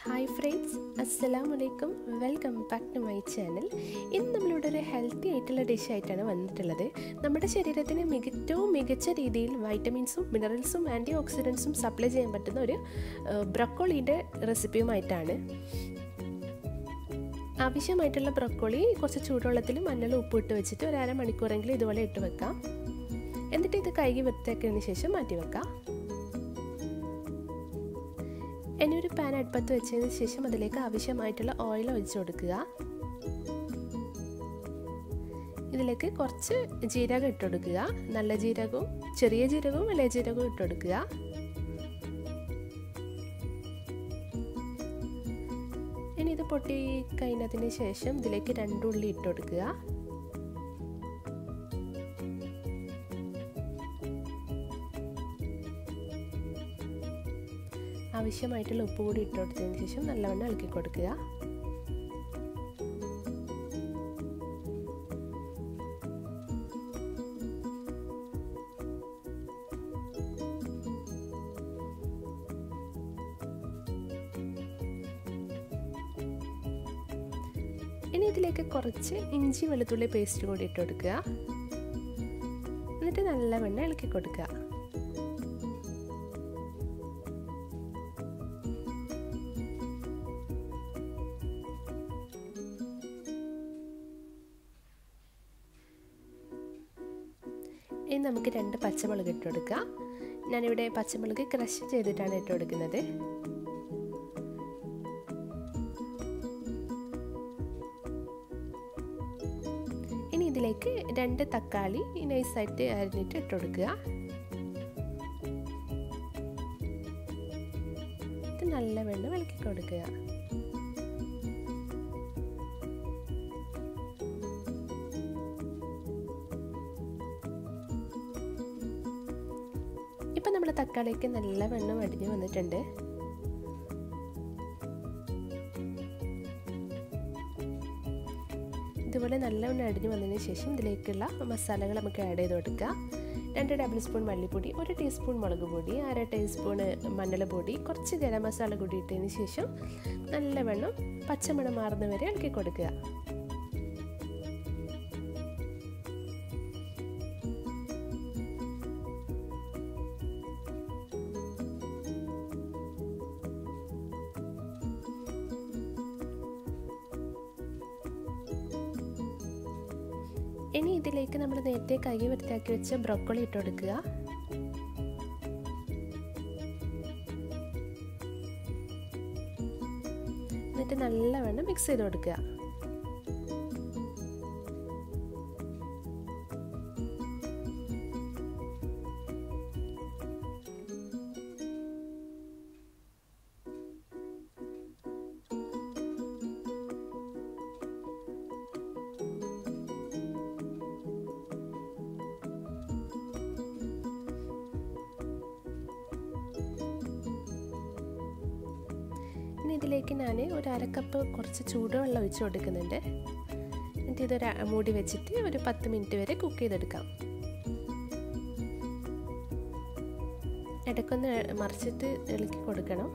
hi friends അസ്സലാമു അലൈക്കും welcome back to my channel ഇന്ന് നമ്മളിവിടെ ഒരു ഹെൽത്തി ആയിട്ടുള്ള ഡിഷ് ആയിട്ടാണ് വന്നിട്ടുള്ളത് നമ്മുടെ ശരീരത്തിന് മികറ്റവും മികച്ച രീതിയിൽ വൈറ്റമിൻസും മിനറൽസും ആൻറ്റി ഓക്സിഡൻസും സപ്ലൈ ചെയ്യാൻ പറ്റുന്ന ഒരു ബ്രക്കോളിയുടെ റെസിപ്പിയുമായിട്ടാണ് ആവശ്യമായിട്ടുള്ള ബ്രക്കോളി കുറച്ച് ചൂടുവെള്ളത്തിൽ മഞ്ഞളും ഉപ്പ് ഇട്ട് വെച്ചിട്ട് ഒരു അരമണിക്കൂറെങ്കിലും ഇതുപോലെ ഇട്ട് വെക്കാം എന്നിട്ട് ഇത് കഴുകി വൃത്തിയാക്കിയതിന് ശേഷം മാറ്റി വെക്കാം ഇനി ഒരു പാൻ അടുപ്പത്ത് വെച്ചതിന് ശേഷം അതിലേക്ക് ആവശ്യമായിട്ടുള്ള ഓയിൽ ഒഴിച്ചു കൊടുക്കുക ഇതിലേക്ക് കുറച്ച് ജീരകം ഇട്ട് കൊടുക്കുക നല്ല ജീരകവും ചെറിയ ജീരകവും വലിയ ജീരകവും ഇട്ട് കൊടുക്കുക ഇനി ഇത് പൊട്ടി കഴിഞ്ഞതിന് ശേഷം ഇതിലേക്ക് രണ്ടുള്ളി ഇട്ട് കൊടുക്കുക ആവശ്യമായിട്ടുള്ള ഉപ്പ് കൂടി ഇട്ട് കൊടുത്തതിന് ശേഷം നല്ലവണ്ണം ഇളക്കി കൊടുക്കുക ഇനി ഇതിലേക്ക് കുറച്ച് ഇഞ്ചി വെളുത്തുള്ളി പേസ്റ്റ് കൂടി ഇട്ട് കൊടുക്കുക എന്നിട്ട് നല്ലവണ്ണം ഇളക്കി കൊടുക്കുക ഇനി നമുക്ക് രണ്ട് പച്ചമുളക് ഇട്ട് കൊടുക്കാം ഞാനിവിടെ പച്ചമുളക് ക്രഷ് ചെയ്തിട്ടാണ് ഇട്ട് കൊടുക്കുന്നത് ഇനി ഇതിലേക്ക് രണ്ട് തക്കാളി നൈസായിട്ട് അരിഞ്ഞിട്ട് ഇട്ട് കൊടുക്കുക ഇത് നല്ല വെള്ളം ഇളക്കി കൊടുക്കുക ഇപ്പം നമ്മുടെ തക്കാളിക്ക് നല്ല വെണ്ണം അടിഞ്ഞു വന്നിട്ടുണ്ട് ഇതുപോലെ നല്ലവണ്ണം അടിഞ്ഞു വന്നതിന് ശേഷം ഇതിലേക്കുള്ള മസാലകൾ നമുക്ക് ആഡ് ചെയ്ത് കൊടുക്കുക രണ്ട് ടേബിൾ സ്പൂൺ മല്ലിപ്പൊടി ഒരു ടീസ്പൂൺ മുളക് പൊടി അര ടീസ്പൂൺ മഞ്ഞൾപ്പൊടി കുറച്ച് ഗരം മസാല കൂടി ഇട്ടതിന് ശേഷം നല്ലവണ്ണം പച്ചമണം മാറുന്ന വരെ ഇളക്കി കൊടുക്കുക ഇനി ഇതിലേക്ക് നമ്മൾ നേരത്തെ കൈ വൃത്തിയാക്കി വെച്ച ബ്രോക്കോളി ഇട്ട് കൊടുക്കുക എന്നിട്ട് നല്ലവണ്ണം മിക്സ് ചെയ്ത് കൊടുക്കുക ഇനി ഇതിലേക്ക് ഞാൻ ഒരു അര കപ്പ് കുറച്ച് ചൂടുവെള്ളം ഒഴിച്ച് കൊടുക്കുന്നുണ്ട് എന്നിട്ട് ഇതൊരു മൂടി വെച്ചിട്ട് ഒരു പത്ത് മിനിറ്റ് വരെ കുക്ക് ചെയ്തെടുക്കാം ഇടയ്ക്കൊന്ന് മറിച്ചിട്ട് ഇളക്കി കൊടുക്കണം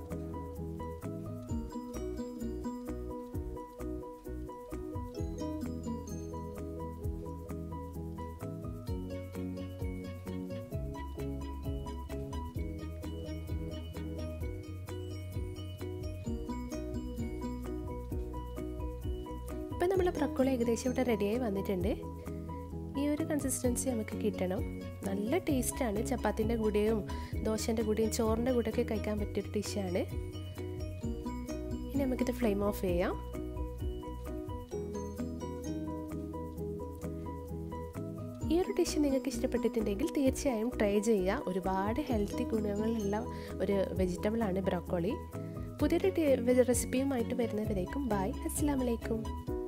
ഇപ്പം നമ്മൾ ബ്രക്കോളി ഏകദേശം ഇവിടെ റെഡിയായി വന്നിട്ടുണ്ട് ഈ ഒരു കൺസിസ്റ്റൻസി നമുക്ക് കിട്ടണം നല്ല ടേസ്റ്റാണ് ചപ്പാത്തിൻ്റെ കൂടെയും ദോശൻ്റെ കൂടെയും ചോറിൻ്റെ കൂടെയൊക്കെ കഴിക്കാൻ പറ്റിയൊരു ഡിഷാണ് ഇനി നമുക്കിത് ഫ്ലെയിം ഓഫ് ചെയ്യാം ഈ ഒരു ഡിഷ് നിങ്ങൾക്ക് ഇഷ്ടപ്പെട്ടിട്ടുണ്ടെങ്കിൽ തീർച്ചയായും ട്രൈ ചെയ്യുക ഒരുപാട് ഹെൽത്തി ഗുണങ്ങളുള്ള ഒരു വെജിറ്റബിളാണ് ബ്രോക്കോളി പുതിയൊരു റെസിപ്പിയുമായിട്ട് വരുന്നവരേക്കും ബായ് അസ്സാം വലൈക്കും